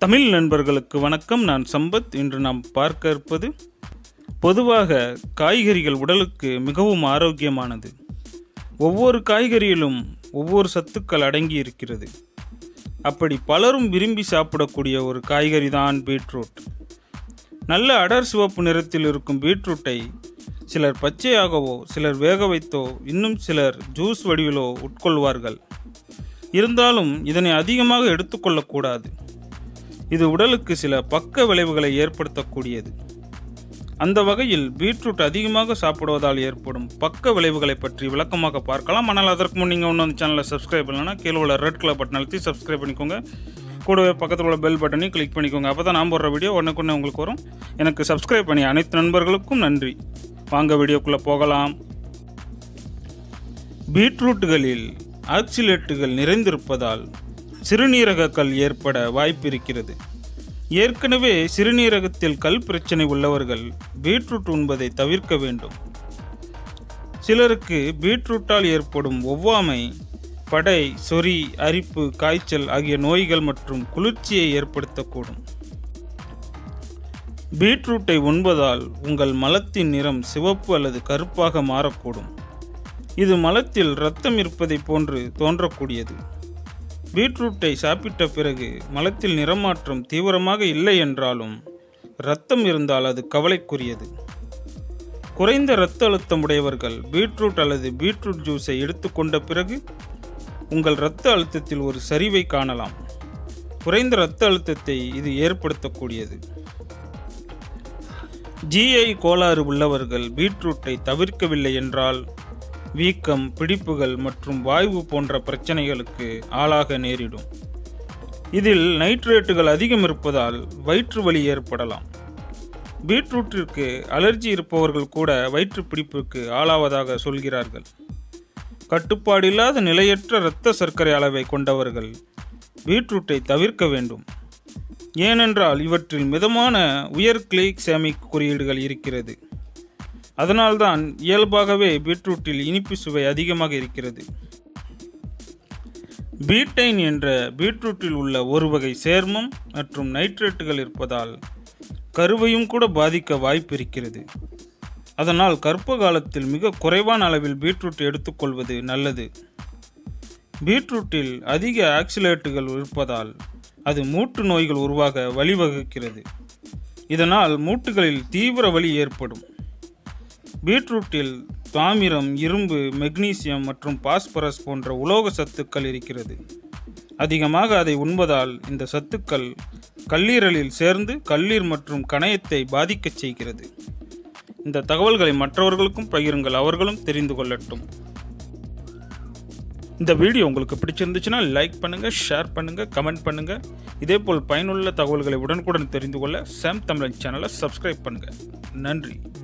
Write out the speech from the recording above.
தமிழ் நண்பர்களுக்கு வணக்கம் நான் சம்பத் இன்று நாம் பார்க்க இருப்பது பொதுவாக காய்கறிகள் உடலுக்கு மிகவும் ஆரோக்கியமானது ஒவ்வொரு காய்கறியிலும் ஒவ்வொரு சத்துக்கள் அடங்கி இருக்கிறது அப்படி பலரும் விரும்பி சாப்பிடக்கூடிய ஒரு காய்கறி தான் பீட்ரூட் நல்ல அடர் சிவப்பு நிறத்தில் இருக்கும் பீட்ரூட்டை சிலர் பச்சையாகவோ சிலர் வேக வைத்தோ இன்னும் சிலர் ஜூஸ் வடிவிலோ உட்கொள்வார்கள் இருந்தாலும் இதனை அதிகமாக எடுத்துக்கொள்ளக்கூடாது இது உடலுக்கு சில பக்க விளைவுகளை ஏற்படுத்தக்கூடியது அந்த வகையில் பீட்ரூட் அதிகமாக சாப்பிடுவதால் ஏற்படும் பக்க விளைவுகளை பற்றி விளக்கமாக பார்க்கலாம் ஆனால் அதற்கு முன் நீங்கள் ஒன்று சேனலை சப்ஸ்கிரைப் பண்ணலன்னா கீழே உள்ள ரெட் கலர் பட்டன் அழுத்தி சப்ஸ்கிரைப் பண்ணிக்கோங்க கூடவே பக்கத்தில் உள்ள பெல் பட்டனையும் கிளிக் பண்ணிக்கோங்க அப்போ தான் நான் போடுற வீடியோ உடனுக்குடனே உங்களுக்கு வரும் எனக்கு சப்ஸ்கிரைப் பண்ணி அனைத்து நண்பர்களுக்கும் நன்றி வாங்க வீடியோக்குள்ளே போகலாம் பீட்ரூட்டுகளில் ஆக்சிலேட்டுகள் நிறைந்திருப்பதால் சிறுநீரக கல் ஏற்பட வாய்ப்பு இருக்கிறது ஏற்கனவே சிறுநீரகத்தில் கல் பிரச்சனை உள்ளவர்கள் பீட்ரூட் உண்பதை தவிர்க்க வேண்டும் சிலருக்கு பீட்ரூட்டால் ஏற்படும் ஒவ்வாமை படை சொறி அரிப்பு காய்ச்சல் ஆகிய நோய்கள் மற்றும் குளிர்ச்சியை ஏற்படுத்தக்கூடும் பீட்ரூட்டை உண்பதால் உங்கள் மலத்தின் நிறம் சிவப்பு அல்லது கருப்பாக மாறக்கூடும் இது மலத்தில் இரத்தம் இருப்பதை போன்று தோன்றக்கூடியது பீட்ரூட்டை சாப்பிட்ட பிறகு மலத்தில் நிறமாற்றம் தீவிரமாக இல்லை என்றாலும் இரத்தம் இருந்தால் அது கவலைக்குரியது குறைந்த இரத்த அழுத்தம் உடையவர்கள் பீட்ரூட் அல்லது பீட்ரூட் ஜூஸை எடுத்துக்கொண்ட பிறகு உங்கள் இரத்த அழுத்தத்தில் ஒரு சரிவை காணலாம் குறைந்த இரத்த அழுத்தத்தை இது ஏற்படுத்தக்கூடியது ஜிஐ கோளாறு உள்ளவர்கள் பீட்ரூட்டை தவிர்க்கவில்லை என்றால் வீக்கம் பிடிப்புகள் மற்றும் வாய்வு போன்ற பிரச்சனைகளுக்கு ஆளாக நேரிடும் இதில் நைட்ரேட்டுகள் அதிகம் இருப்பதால் வயிற்று வலி ஏற்படலாம் பீட்ரூட்டிற்கு அலர்ஜி இருப்பவர்கள் கூட வயிற்று பிடிப்புக்கு ஆளாவதாக சொல்கிறார்கள் கட்டுப்பாடில்லாத நிலையற்ற இரத்த சர்க்கரை அளவை கொண்டவர்கள் பீட்ரூட்டை தவிர்க்க வேண்டும் ஏனென்றால் இவற்றில் மிதமான உயர் கிளைசேமிக் குறியீடுகள் இருக்கிறது அதனால்தான் இயல்பாகவே பீட்ரூட்டில் இனிப்பு சுவை அதிகமாக இருக்கிறது பீட்டைன் என்ற பீட்ரூட்டில் உள்ள ஒரு வகை சேர்மம் மற்றும் நைட்ரேட்டுகள் இருப்பதால் கருவையும் கூட பாதிக்க வாய்ப்பு இருக்கிறது அதனால் கர்ப்ப காலத்தில் மிக குறைவான அளவில் பீட்ரூட் எடுத்துக்கொள்வது நல்லது பீட்ரூட்டில் அதிக ஆக்சிலேட்டுகள் இருப்பதால் அது மூட்டு நோய்கள் உருவாக வழிவகுக்கிறது இதனால் மூட்டுகளில் தீவிர வலி ஏற்படும் பீட்ரூட்டில் தாமிரம் இரும்பு மெக்னீசியம் மற்றும் பாஸ்பரஸ் போன்ற உலோக சத்துக்கள் இருக்கிறது அதிகமாக அதை உண்பதால் இந்த சத்துக்கள் கல்லீரலில் சேர்ந்து கல்லீர் மற்றும் கணையத்தை பாதிக்கச் செய்கிறது இந்த தகவல்களை மற்றவர்களுக்கும் பகிருங்கள் அவர்களும் தெரிந்து கொள்ளட்டும் இந்த வீடியோ உங்களுக்கு பிடிச்சிருந்துச்சுன்னா லைக் பண்ணுங்கள் ஷேர் பண்ணுங்கள் கமெண்ட் பண்ணுங்கள் இதேபோல் பயனுள்ள தகவல்களை உடனுக்குடன் தெரிந்து கொள்ள சாம் தமிழன் சேனலை சப்ஸ்கிரைப் பண்ணுங்கள் நன்றி